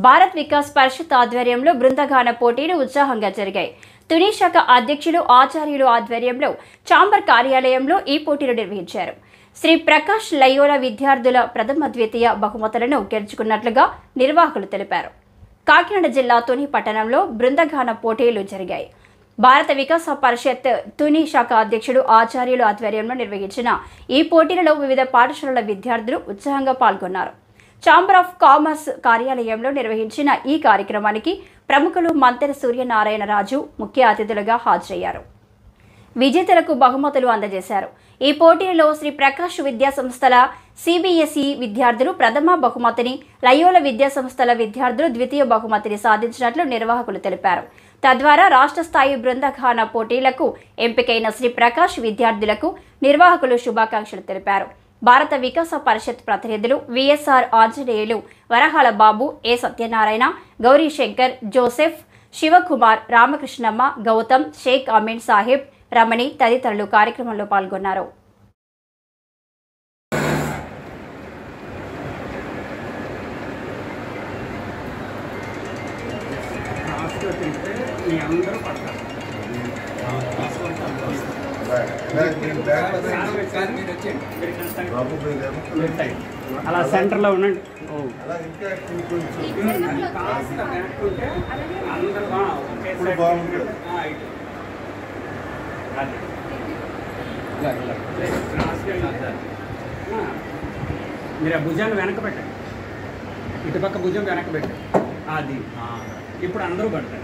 భారత్ వికాస్ పరిషత్ ఆధ్వర్యంలో బృందగాన పోటీలు ఉత్సాహంగా జరిగాయి తుని శాఖ అధ్యక్షులు ఆచార్యులు ఆధ్వర్యంలో చాంబర్ కార్యాలయంలో ఈ పోటీలు నిర్వహించారు శ్రీ ప్రకాష్ లయోలా విద్యార్థుల ప్రథమ ద్వితీయ బహుమతులను గెలుచుకున్నట్లుగా నిర్వాహకులు తెలిపారు కాకినాడ జిల్లా తుని పట్టణంలో బృందగాన పోటీలు జరిగాయి భారత వికాస పరిషత్ తుని శాఖ అధ్యక్షుడు ఆచార్యులు ఆధ్వర్యంలో నిర్వహించిన ఈ పోటీలలో వివిధ పాఠశాలల విద్యార్థులు ఉత్సాహంగా పాల్గొన్నారు ఛాంబర్ ఆఫ్ కామర్స్ కార్యాలయంలో నిర్వహించిన ఈ కార్యక్రమానికి ప్రముఖులు మంతెన సూర్యనారాయణ రాజు ముఖ్య అతిథులుగా హాజరయ్యారు విజేతలకు బహుమతులు అందజేశారు ఈ పోటీలలో శ్రీ ప్రకాష్ విద్యా సంస్థల సిబిఎస్ఈ విద్యార్థులు ప్రథమ బహుమతిని లయోల విద్యా సంస్థల విద్యార్థులు ద్వితీయ బహుమతిని సాధించినట్లు నిర్వాహకులు తెలిపారు తద్వారా రాష్ట్ర స్థాయి బృందఖాన పోటీలకు ఎంపికైన శ్రీ ప్రకాష్ విద్యార్థులకు నిర్వాహకులు శుభాకాంక్షలు తెలిపారు భారత వికాస పరిషత్ ప్రతినిధులు VSR Anjaneyulu Varahala Babu A Satyanarayana Gauri Shankar Joseph Shivakumar Ramakrishnamma Gautam Shaik Amin Sahib Ramani తదితరులు కార్యక్రమంలో పాల్గొన్నారు లాస్ట్లో తింటే మీ అందరూ పడతారు అలా సెంటర్లో ఉండండి ఓ. కాస్త వెనక్కి ఉంటే అందరూ ఆ, ఒకే ఇప్పుడు సైడ్ బాగుంది. ఆ, ఇటు. అది. క్రాస్గా వెళ్తే, ఆ, మీరు ఆ భుజాన్ని వెనక పెట్టండి ఇటుపక్క భుజం వెనక పెట్టండి అది ఆ, ఇప్పుడు అందరూ పడతారు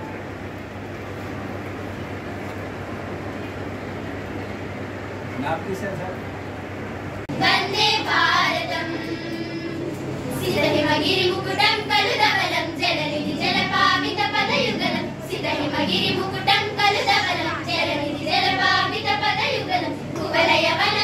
వందే భారతం సిద్ధహిమగిరిముకుటం కలుధవలం జలనిధి జలపావిత పదయుగలం సిద్ధహిమగిరిముకుటం కలుధవలం జలనిధి జలపావిత పదయుగలం కువలయవన